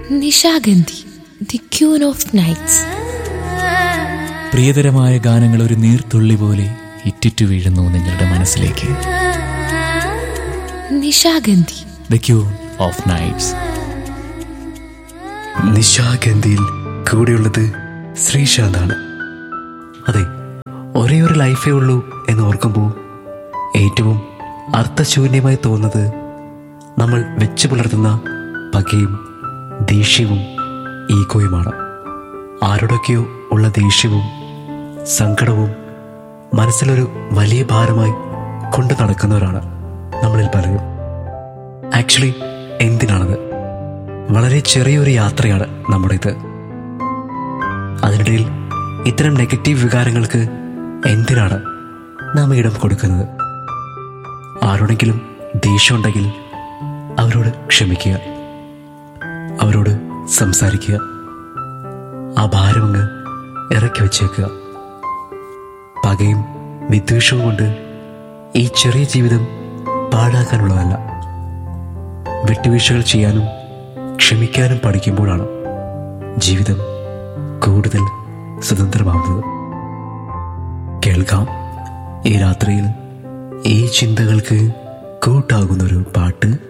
Nishagandhi the queen of nights പ്രിയതരമായ ഗാനങ്ങൾ ഒരു നീർത്തുള്ളി പോലെ ഇറ്റിറ്റു വീഴുന്നു നിങ്ങളുടെ മനസ്സിലേക്ക് Nishagandhi the queen of nights നിശാഗന്ധിയിൽ കൂടെയുള്ളത് ശ്രീശാന്താണ് അതെ ഒരേ ഒരു ലൈഫേ ഉള്ളൂ എന്ന് ഓർക്കുമ്പോൾ ഏറ്റവും അർത്ഥശൂന്യമായി തോന്നുന്നത് നമ്മൾ വെച്ചു പുലർത്തുന്ന പകയും ദേഷ്യവും ഈഗോയുമാണ് ആരോടൊക്കെയോ ഉള്ള ദേഷ്യവും സങ്കടവും മനസ്സിലൊരു വലിയ ഭാരമായി കൊണ്ടു നടക്കുന്നവരാണ് നമ്മളിൽ പലരും ആക്ച്വലി എന്തിനാണത് വളരെ ചെറിയൊരു യാത്രയാണ് നമ്മുടേത് അതിനിടയിൽ ഇത്തരം നെഗറ്റീവ് വികാരങ്ങൾക്ക് എന്തിനാണ് നാം ഇടം കൊടുക്കുന്നത് ആരോടെങ്കിലും ദേഷ്യമുണ്ടെങ്കിൽ അവരോട് ക്ഷമിക്കുക അവരോട് സംസാരിക്കുക ആ ഭാരമങ്ങ് ഇറക്കി വച്ചേക്കുക പകയും വിദ്വേഷവും കൊണ്ട് ഈ ചെറിയ ജീവിതം പാഴാക്കാനുള്ളതല്ല വിട്ടുവീഴ്ചകൾ ചെയ്യാനും ക്ഷമിക്കാനും പഠിക്കുമ്പോഴാണ് ജീവിതം കൂടുതൽ സ്വതന്ത്രമാവുന്നത് കേൾക്കാം ഈ രാത്രിയിൽ ഈ ചിന്തകൾക്ക് കൂട്ടാകുന്നൊരു പാട്ട്